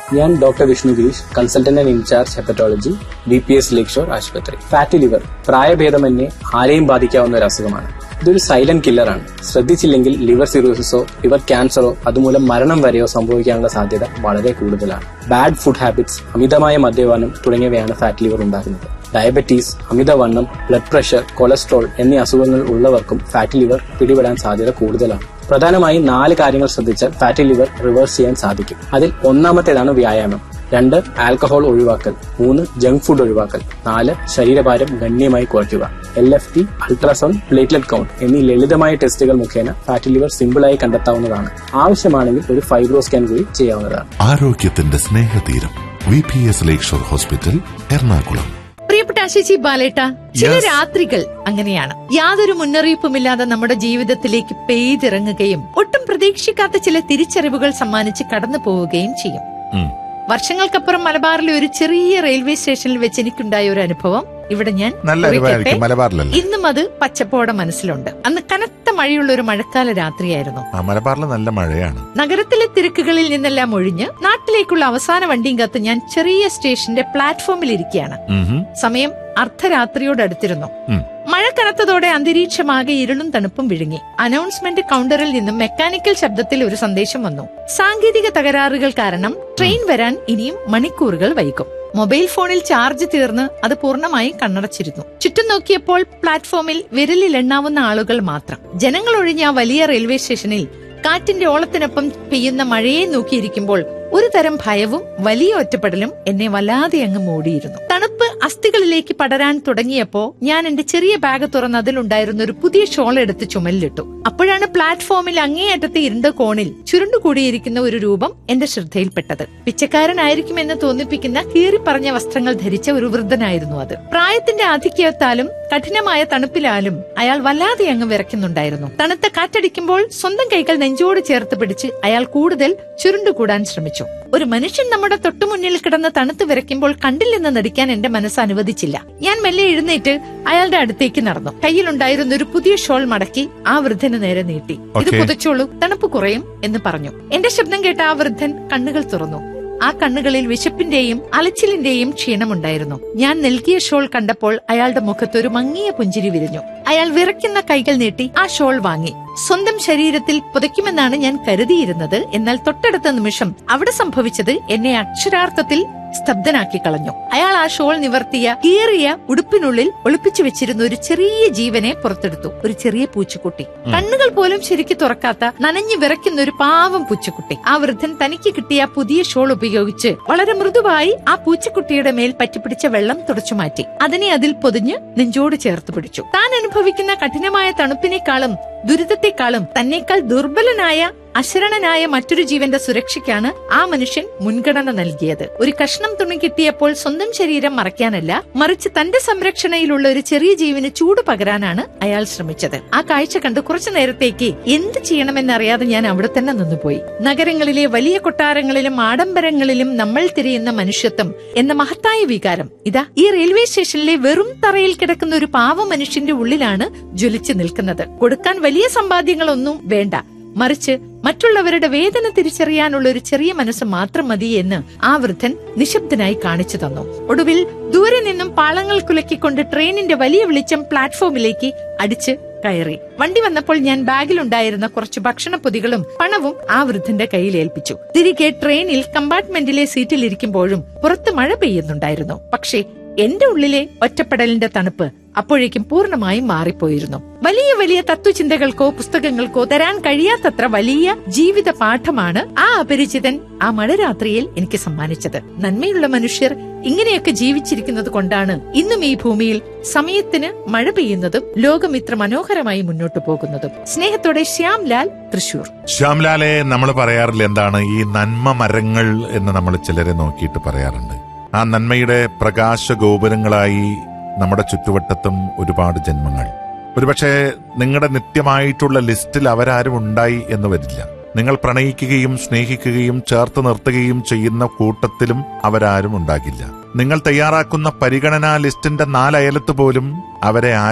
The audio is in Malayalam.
ഞാൻ doctor Vishnu Girish consultant and incharge hepatology B P S lakeshore ആശുപത്രി ഫാറ്റി ലിവർ പ്രായഭേദമന്യേ ആരെയും ബാധിക്കാവുന്ന ഒരു അസുഖമാണ് ഇതൊരു സൈലന്റ് കില്ലറാണ് ശ്രദ്ധിച്ചില്ലെങ്കിൽ ലിവർ സിറോസിസോ ലിവർ ക്യാൻസറോ അതുമൂലം മരണം വരെയോ സംഭവിക്കാനുള്ള സാധ്യത വളരെ കൂടുതലാണ് ബാഡ് ഫുഡ് ഹാബിറ്റ്സ് അമിതമായ മദ്യപാനം തുടങ്ങിയവയാണ് ഫാറ്റ് ലിവർ ഉണ്ടാക്കുന്നത് ഡയബറ്റീസ് അമിതവണ്ണം ബ്ലഡ് പ്രഷർ കൊളസ്ട്രോൾ എന്നീ അസുഖങ്ങൾ ഉള്ളവർക്കും ഫാറ്റ് ലിവർ പിടിപെടാൻ സാധ്യത കൂടുതലാണ് പ്രധാനമായും നാല് കാര്യങ്ങൾ ശ്രദ്ധിച്ചാൽ ഫാറ്റി ലിവർ റിവേഴ്സ് ചെയ്യാൻ സാധിക്കും അതിൽ ഒന്നാമത്തേതാണ് വ്യായാമം രണ്ട് ആൽക്കഹോൾ ഒഴിവാക്കൽ മൂന്ന് ജങ്ക് ഫുഡ് ഒഴിവാക്കൽ നാല് ശരീരഭാരം ഗണ്യമായി കുറയ്ക്കുക L F T ultrasound platelet count എന്നീ ലളിതമായ ടെസ്റ്റുകൾ മുഖേന ഫാറ്റി ലിവർ സിമ്പിളായി കണ്ടെത്താവുന്നതാണ് ആവശ്യമാണെങ്കിൽ ഒരു ഫൈബ്രോ സ്കാൻ കൂടി ചെയ്യാവുന്നതാണ് ആരോഗ്യത്തിന്റെ സ്നേഹതീരം V P S lakeshore hospital Ernakulam പ്രിയപ്പെട്ട ആശിച്ചി ബാലേട്ട ചില Yes. രാത്രികൾ അങ്ങനെയാണ് യാതൊരു മുന്നറിയിപ്പുമില്ലാതെ നമ്മുടെ ജീവിതത്തിലേക്ക് പെയ്തിറങ്ങുകയും ഒട്ടും പ്രതീക്ഷിക്കാത്ത ചില തിരിച്ചറിവുകൾ സമ്മാനിച്ച് കടന്നു പോവുകയും ചെയ്യും ഉം. വർഷങ്ങൾക്കപ്പുറം മലബാറിലെ ഒരു ചെറിയ റെയിൽവേ സ്റ്റേഷനിൽ വെച്ച് എനിക്കുണ്ടായ ഒരു അനുഭവം ഇവിടെ ഞാൻ നല്ല കുറിക്കട്ടെ. അറിവായിരിക്കും മലബാറിലല്ലേ ഇന്നും അത് പച്ചപ്പോടെ മനസ്സിലുണ്ട് അന്ന് കനത്ത മഴയുള്ള ഒരു മഴക്കാല രാത്രിയായിരുന്നു ആ മലബാറിൽ നല്ല മഴയാണ് നഗരത്തിലെ തിരക്കുകളിൽ നിന്നെല്ലാം ഒഴിഞ്ഞ് നാട്ടിലേക്കുള്ള അവസാന വണ്ടിയും കത്ത് ഞാൻ ചെറിയ സ്റ്റേഷന്റെ പ്ലാറ്റ്ഫോമിൽ ഇരിക്കുകയാണ് ഉം. സമയം അർദ്ധരാത്രിയോടടുത്തിരുന്നു ഉം. മഴ കനത്തതോടെ അന്തരീക്ഷമാകെ ഇരുളും തണുപ്പും വിഴുങ്ങി അനൗൺസ്മെന്റ് കൗണ്ടറിൽ നിന്നും മെക്കാനിക്കൽ ശബ്ദത്തിൽ ഒരു സന്ദേശം വന്നു സാങ്കേതിക തകരാറുകൾ കാരണം ട്രെയിൻ വരാൻ ഇനിയും മണിക്കൂറുകൾ വൈകും മൊബൈൽ ഫോണിൽ ചാർജ് തീർന്ന് അത് പൂർണ്ണമായും കണ്ണടച്ചിരുന്നു ചുറ്റും നോക്കിയപ്പോൾ പ്ലാറ്റ്ഫോമിൽ വിരലിൽ എണ്ണാവുന്ന ആളുകൾ മാത്രം ജനങ്ങൾ ഒഴിഞ്ഞ ആ വലിയ റെയിൽവേ സ്റ്റേഷനിൽ കാറ്റിന്റെ ഓളത്തിനൊപ്പം പെയ്യുന്ന മഴയെ നോക്കിയിരിക്കുമ്പോൾ ഒരു തരം ഭയവും വലിയ ഒറ്റപ്പെടലും എന്നെ വല്ലാതെ അങ്ങ് മൂടിയിരുന്നു തണുപ്പ് അസ്ഥികളിലേക്ക് പടരാൻ തുടങ്ങിയപ്പോ ഞാൻ എന്റെ ചെറിയ ബാഗ് തുറന്ന് അതിലുണ്ടായിരുന്ന ഒരു പുതിയ ഷോൾ എടുത്ത് ചുമലിലിട്ടു അപ്പോഴാണ് പ്ലാറ്റ്ഫോമിൽ അങ്ങേയറ്റത്തെ ഇരുണ്ട കോണിൽ ചുരുണ്ടുകൂടിയിരിക്കുന്ന ഒരു രൂപം എന്റെ ശ്രദ്ധയിൽപ്പെട്ടത് പിച്ചക്കാരനായിരിക്കുമെന്ന് തോന്നിപ്പിക്കുന്ന കീറിപ്പറഞ്ഞ വസ്ത്രങ്ങൾ ധരിച്ച ഒരു വൃദ്ധനായിരുന്നു അത് പ്രായത്തിന്റെ ആധിക്യത്താലും കഠിനമായ തണുപ്പിലാലും അയാൾ വല്ലാതെ അങ്ങ് വിറയ്ക്കുന്നുണ്ടായിരുന്നു തണുത്ത കാറ്റടിക്കുമ്പോൾ സ്വന്തം കൈകൾ നെഞ്ചോട് ചേർത്ത് പിടിച്ച് അയാൾ കൂടുതൽ ചുരുണ്ടുകൂടാൻ ശ്രമിച്ചു ഒരു മനുഷ്യൻ നമ്മുടെ തൊട്ടുമുന്നിൽ കിടന്ന് തണുത്ത് വിറയ്ക്കുമ്പോൾ കണ്ടില്ലെന്ന് നടിക്കാൻ എന്റെ മനസ്സ് അനുവദിച്ചില്ല ഞാൻ മെല്ലെ എഴുന്നേറ്റ് അയാളുടെ അടുത്തേക്ക് നടന്നു കയ്യിലുണ്ടായിരുന്ന ഒരു പുതിയ ഷോൾ മടക്കി ആ വൃദ്ധന് നേരെ നീട്ടി ഇത് Okay. പുതച്ചോളൂ തണുപ്പ് കുറയും എന്ന് പറഞ്ഞു എന്റെ ശബ്ദം കേട്ട ആ വൃദ്ധൻ കണ്ണുകൾ തുറന്നു ആ കണ്ണുകളിൽ വിശപ്പിന്റെയും അലച്ചിലിന്റെയും ക്ഷീണമുണ്ടായിരുന്നു ഞാൻ നൽകിയ ഷോൾ കണ്ടപ്പോൾ അയാളുടെ മുഖത്ത് ഒരു മങ്ങിയ പുഞ്ചിരി വിരിഞ്ഞു അയാൾ വിറയ്ക്കുന്ന കൈകൾ നീട്ടി ആ ഷോൾ വാങ്ങി സ്വന്തം ശരീരത്തിൽ പുതയ്ക്കുമെന്നാണ് ഞാൻ കരുതിയിരുന്നത് എന്നാൽ തൊട്ടടുത്ത നിമിഷം അവിടെ സംഭവിച്ചത് എന്നെ അക്ഷരാർത്ഥത്തിൽ സ്തബ്ധനാക്കി കളഞ്ഞു അയാൾ ആ ഷോൾ നിവർത്തിയ കീറിയ ഉടുപ്പിനുള്ളിൽ ഒളിപ്പിച്ചു വെച്ചിരുന്ന ഒരു ചെറിയ ജീവനെ പുറത്തെടുത്തു ഒരു ചെറിയ പൂച്ചക്കുട്ടി കണ്ണുകൾ പോലും ശരിക്ക് തുറക്കാത്ത നനഞ്ഞു വിറയ്ക്കുന്ന ഒരു പാവം പൂച്ചക്കുട്ടി ആ വൃദ്ധൻ തനിക്ക് കിട്ടിയ പുതിയ ഷോൾ ഉപയോഗിച്ച് വളരെ മൃദുവായി ആ പൂച്ചക്കുട്ടിയുടെ മേൽ പറ്റിപ്പിടിച്ച വെള്ളം തുടച്ചു മാറ്റി അതിനെ അതിൽ പൊതിഞ്ഞ് നെഞ്ചോട് ചേർത്ത് പിടിച്ചു താൻ അനുഭവിക്കുന്ന കഠിനമായ തണുപ്പിനേക്കാളും ദുരിതത്തെക്കാളും തന്നേക്കാൾ ദുർബലനായ അശരണനായ മറ്റൊരു ജീവന്റെ സുരക്ഷയ്ക്കാണ് ആ മനുഷ്യൻ മുൻഗണന നൽകിയത് ഒരു കഷ്ണം തുണി കിട്ടിയപ്പോൾ സ്വന്തം ശരീരം മറയ്ക്കാനല്ല മറിച്ച് തന്റെ സംരക്ഷണയിലുള്ള ഒരു ചെറിയ ജീവന് ചൂട് പകരാനാണ് അയാൾ ശ്രമിച്ചത് ആ കാഴ്ച കണ്ട് കുറച്ചു നേരത്തേക്ക് എന്ത് ചെയ്യണമെന്നറിയാതെ ഞാൻ അവിടെ തന്നെ നിന്നുപോയി നഗരങ്ങളിലെ വലിയ കൊട്ടാരങ്ങളിലും ആഡംബരങ്ങളിലും നമ്മൾ തിരയുന്ന മനുഷ്യത്വം എന്ന മഹത്തായ വികാരം ഇതാ ഈ റെയിൽവേ സ്റ്റേഷനിലെ വെറും തറയിൽ കിടക്കുന്ന ഒരു പാവ മനുഷ്യന്റെ ഉള്ളിലാണ് ജ്വലിച്ചു നിൽക്കുന്നത് കൊടുക്കാൻ വലിയ സമ്പാദ്യങ്ങളൊന്നും വേണ്ട മറിച്ച് മറ്റുള്ളവരുടെ വേദന തിരിച്ചറിയാനുള്ള ഒരു ചെറിയ മനസ്സ് മാത്രം മതി എന്ന് ആ വൃദ്ധൻ നിശബ്ദനായി കാണിച്ചു തന്നു ഒടുവിൽ ദൂരെ നിന്നും പാളങ്ങൾ കുലക്കിക്കൊണ്ട് ട്രെയിനിന്റെ വലിയ വെളിച്ചം പ്ലാറ്റ്ഫോമിലേക്ക് അടിച്ച് കയറി വണ്ടി വന്നപ്പോൾ ഞാൻ ബാഗിലുണ്ടായിരുന്ന കുറച്ച് ഭക്ഷണപ്പൊതികളും പണവും ആ വൃദ്ധന്റെ കയ്യിൽ ഏൽപ്പിച്ചു തിരികെ ട്രെയിനിൽ കമ്പാർട്ട്മെന്റിലെ സീറ്റിലിരിക്കുമ്പോഴും പുറത്ത് മഴ പെയ്യുന്നുണ്ടായിരുന്നു പക്ഷേ എന്റെ ഉള്ളിലെ ഒറ്റപ്പെടലിന്റെ തണുപ്പ് അപ്പോഴേക്കും പൂർണ്ണമായും മാറിപ്പോയിരുന്നു വലിയ വലിയ തത്വചിന്തകൾക്കോ പുസ്തകങ്ങൾക്കോ തരാൻ കഴിയാത്തത്ര വലിയ ജീവിത പാഠമാണ് ആ അപരിചിതൻ ആ മഴരാത്രിയിൽ എനിക്ക് സമ്മാനിച്ചത് നന്മയുള്ള മനുഷ്യർ ഇങ്ങനെയൊക്കെ ജീവിച്ചിരിക്കുന്നത് കൊണ്ടാണ് ഇന്നും ഈ ഭൂമിയിൽ സമയത്തിന് മഴ പെയ്യുന്നതും ലോകം ഇത്ര മനോഹരമായി മുന്നോട്ടു പോകുന്നതും സ്നേഹത്തോടെ ശ്യാംലാൽ തൃശൂർ ശ്യാംലാലെ നമ്മൾ പറയാറില്ല എന്താണ് ഈ നന്മ മരങ്ങൾ എന്ന് നമ്മൾ ചിലരെ നോക്കിയിട്ട് പറയാറുണ്ട് ആ നന്മയുടെ പ്രകാശ ഗോപുരങ്ങളായി നമ്മുടെ ചുറ്റുവട്ടത്തും ഒരുപാട് ജന്മങ്ങൾ ഒരുപക്ഷെ നിങ്ങളുടെ നിത്യമായിട്ടുള്ള ലിസ്റ്റിൽ അവരാരും ഉണ്ടായി എന്ന് വരില്ല നിങ്ങൾ പ്രണയിക്കുകയും സ്നേഹിക്കുകയും ചേർത്ത് നിർത്തുകയും ചെയ്യുന്ന കൂട്ടത്തിലും അവരാരും ഉണ്ടാകില്ല നിങ്ങൾ തയ്യാറാക്കുന്ന പരിഗണനാ ലിസ്റ്റിന്റെ നാലയലത്ത് പോലും അവരെ